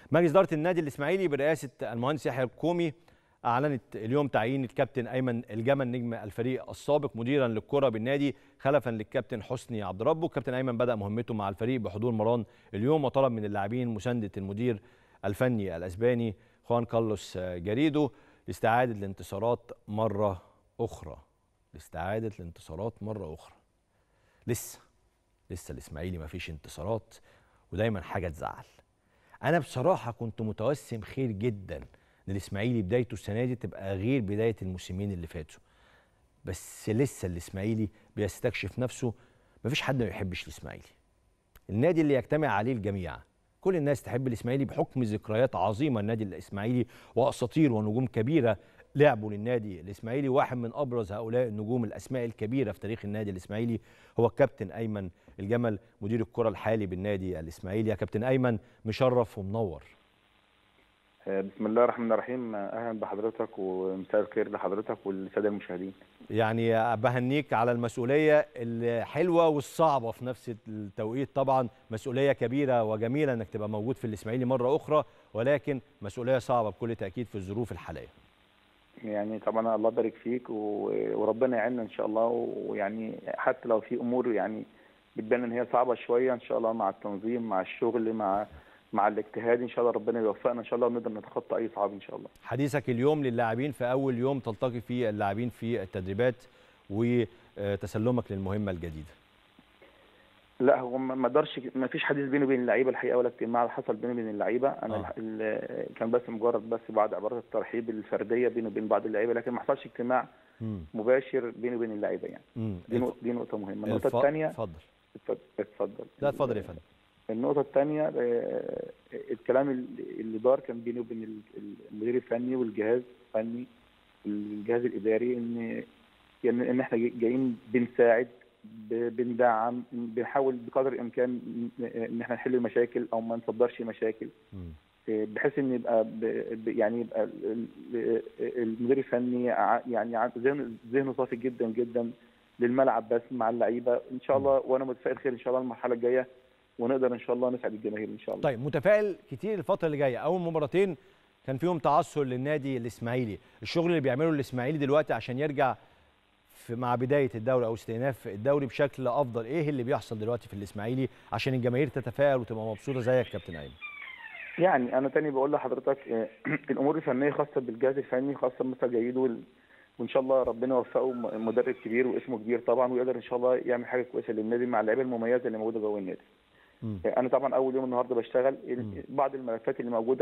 مجلس اداره النادي الاسماعيلي برئاسه المهندس يحيى الكومي اعلنت اليوم تعيين الكابتن ايمن الجمل نجم الفريق السابق مديرا للكره بالنادي خلفا للكابتن حسني عبد ربه الكابتن ايمن بدا مهمته مع الفريق بحضور مران اليوم وطلب من اللاعبين مسانده المدير الفني الاسباني خوان كارلوس جاريدو لاستعاده الانتصارات مره اخرى لاستعاده الانتصارات مره اخرى لسه لسه الاسماعيلي ما فيش انتصارات ودايما حاجه تزعل انا بصراحه كنت متوسم خير جدا ان الاسماعيلي بدايته السنه دي تبقى غير بدايه الموسمين اللي فاتوا بس لسه الاسماعيلي بيستكشف نفسه مفيش حد ما يحبش الاسماعيلي النادي اللي يجتمع عليه الجميع كل الناس تحب الاسماعيلي بحكم ذكريات عظيمه النادي الاسماعيلي واساطير ونجوم كبيره لعبوا للنادي الاسماعيلي واحد من ابرز هؤلاء النجوم الاسماء الكبيره في تاريخ النادي الاسماعيلي هو الكابتن ايمن الجمل مدير الكره الحالي بالنادي الاسماعيلي يا كابتن ايمن مشرف ومنور بسم الله الرحمن الرحيم اهلا بحضرتك ومساء الخير لحضرتك والساده المشاهدين يعني بهنيك على المسؤوليه الحلوه والصعبه في نفس التوقيت طبعا مسؤوليه كبيره وجميله انك تبقى موجود في الاسماعيلي مره اخرى ولكن مسؤوليه صعبه بكل تاكيد في الظروف الحاليه يعني طبعا الله يبارك فيك وربنا يعيننا ان شاء الله ويعني حتى لو في امور يعني بتبان ان هي صعبه شويه ان شاء الله مع التنظيم مع الشغل مع مع الاجتهاد ان شاء الله ربنا يوفقنا ان شاء الله ونقدر نتخطى اي صعاب ان شاء الله. حديثك اليوم للاعبين في اول يوم تلتقي فيه اللاعبين في التدريبات وتسلمك للمهمه الجديده. لا هو ما اقدرش ما فيش حديث بيني وبين اللعيبه الحقيقه ولا اجتماع حصل بيني وبين اللعيبه انا آه. كان بس مجرد بس بعض عبارات الترحيب الفرديه بيني وبين بعض اللعيبه لكن ما حصلش اجتماع مم. مباشر بيني وبين اللعيبه يعني مم. دي نقطه دي نقطه مهمه النقطه الف... الثانيه اتفضل اتفضل لا اتفضل يا فندم النقطة الثانية الكلام اللي دار كان بيني وبين المدير الفني والجهاز الفني الجهاز الإداري إن يعني إن إحنا جايين بنساعد بندعم بنحاول بقدر الإمكان إن إحنا نحل المشاكل أو ما نصدرش مشاكل بحيث إن يبقى يعني يبقى المدير الفني يعني ذهنه صافي جدا جدا للملعب بس مع اللعيبة إن شاء الله وأنا متفائل خير إن شاء الله المرحلة الجاية ونقدر ان شاء الله نسعد الجماهير ان شاء الله. طيب متفائل كتير الفتره اللي جايه اول مباراتين كان فيهم تعثر للنادي الاسماعيلي، الشغل اللي بيعمله الاسماعيلي دلوقتي عشان يرجع في مع بدايه الدوري او استئناف الدوري بشكل افضل، ايه اللي بيحصل دلوقتي في الاسماعيلي عشان الجماهير تتفائل وتبقى مبسوطه زيك كابتن ايمن؟ يعني انا تاني بقول لحضرتك الامور الفنيه خاصه بالجهاز الفني خاصه بمستر جيد وان شاء الله ربنا يوفقه مدرب كبير واسمه كبير طبعا ويقدر ان شاء الله يعمل حاجه كويسه للنادي مع اللعيبه المميزه اللي موجوده جوه النادي. انا طبعا اول يوم النهارده بشتغل بعض الملفات اللي موجوده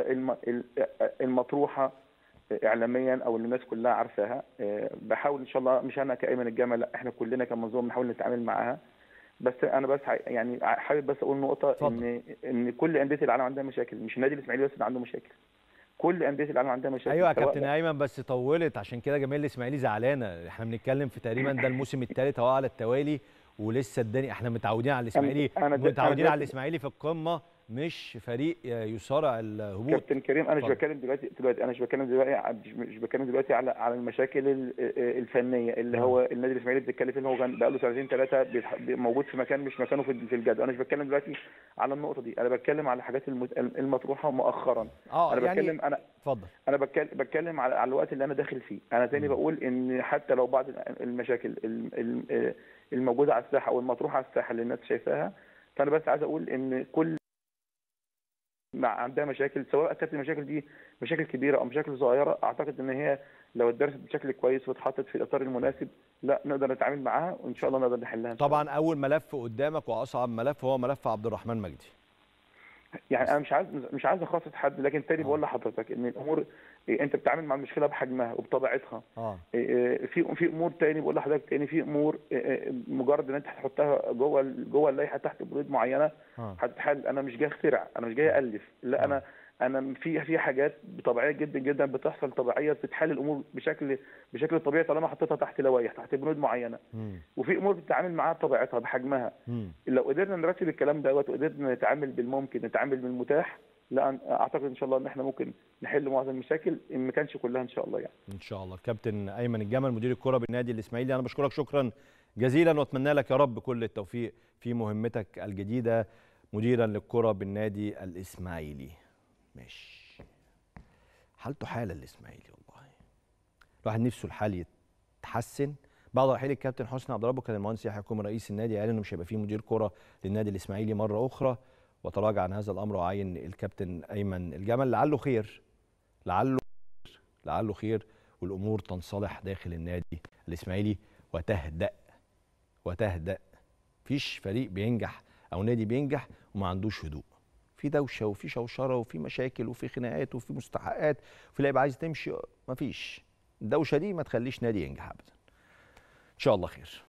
المطروحه اعلاميا او اللي الناس كلها عارفاها بحاول ان شاء الله مش انا كايمن الجمل لا احنا كلنا كمنظومه بنحاول نتعامل معاها بس انا بس يعني حابب بس اقول نقطه فضل. ان ان كل انديه العالم عندها مشاكل مش النادي الاسماعيلي بس اللي عنده مشاكل كل انديه العالم عندها مشاكل ايوه يا كابتن ايمن بس طولت عشان كده جماهير الاسماعيلي زعلانه احنا بنتكلم في تقريبا ده الموسم الثالث اهو على التوالي ولسه الدنيا احنا متعودين على الاسماعيلي متعودين على الاسماعيلي في القمه مش فريق يصارع الهبوط كابتن كريم انا مش بتكلم دلوقتي دلوقتي انا مش بتكلم دلوقتي مش بتكلم دلوقتي على على المشاكل الفنيه اللي هو النادي الاسماعيلي بتتكلم فيه ان هو كان بقى له سنتين ثلاثه موجود في مكان مش مكانه في الجدول انا مش بتكلم دلوقتي على النقطه دي انا بتكلم على الحاجات المطروحه مؤخرا اه انا يعني بتكلم انا اتفضل انا بتكلم بتكلم على, على الوقت اللي انا داخل فيه انا تاني بقول ان حتى لو بعض المشاكل الموجوده على الساحه او المطروحه على الساحه اللي الناس شايفاها فانا بس عايز اقول ان كل مع عندها مشاكل سواء كانت المشاكل دي مشاكل كبيره او مشاكل صغيره اعتقد ان هي لو اتدرست بشكل كويس واتحطت في الاطار المناسب لا نقدر نتعامل معاها وان شاء الله نقدر نحلها طبعا اول ملف قدامك واصعب ملف هو ملف عبد الرحمن مجدي يعني انا مش عايز مش عايز اخصص حد لكن تاني بقول لحضرتك ان الامور انت بتتعامل مع المشكله بحجمها وبطبيعتها اه في في امور تاني بقول لحضرتك تاني في امور مجرد ان انت تحطها جوه جوه اللائحه تحت بنود معينه هتتحل انا مش جاي اخترع انا مش جاي الف لا انا انا في في حاجات طبيعيه جدا جدا بتحصل طبيعيه بتتحل الامور بشكل بشكل طبيعي طالما حطيتها تحت لوائح تحت بنود معينه مم. وفي امور بتتعامل معاها بطبيعتها بحجمها مم. لو قدرنا نرتب الكلام دوت وقدرنا نتعامل بالممكن نتعامل بالمتاح لا اعتقد ان شاء الله ان احنا ممكن نحل معظم المشاكل ان ما كانش كلها ان شاء الله يعني ان شاء الله كابتن ايمن الجمل مدير الكره بالنادي الاسماعيلي انا بشكرك شكرا جزيلا واتمنى لك يا رب كل التوفيق في مهمتك الجديده مديرا للكره بالنادي الاسماعيلي ماشي حالته حاله الاسماعيلي والله الواحد نفسه الحال يتحسن بعد رحيل الكابتن حسني عبد ربه كان المهندس يحيى كومي رئيس النادي قال انه مش هيبقى فيه مدير كره للنادي الاسماعيلي مره اخرى وتراجع عن هذا الامر وعين الكابتن ايمن الجمل لعله خير لعله خير لعله خير والامور تنصلح داخل النادي الاسماعيلي وتهدأ وتهدأ مفيش فريق بينجح او نادي بينجح وما عندوش هدوء في دوشه وفي شوشره وفي مشاكل وفي خناقات وفي مستحقات وفي لعيبه عايز تمشي مفيش الدوشه دي ما تخليش نادي ينجح ابدا ان شاء الله خير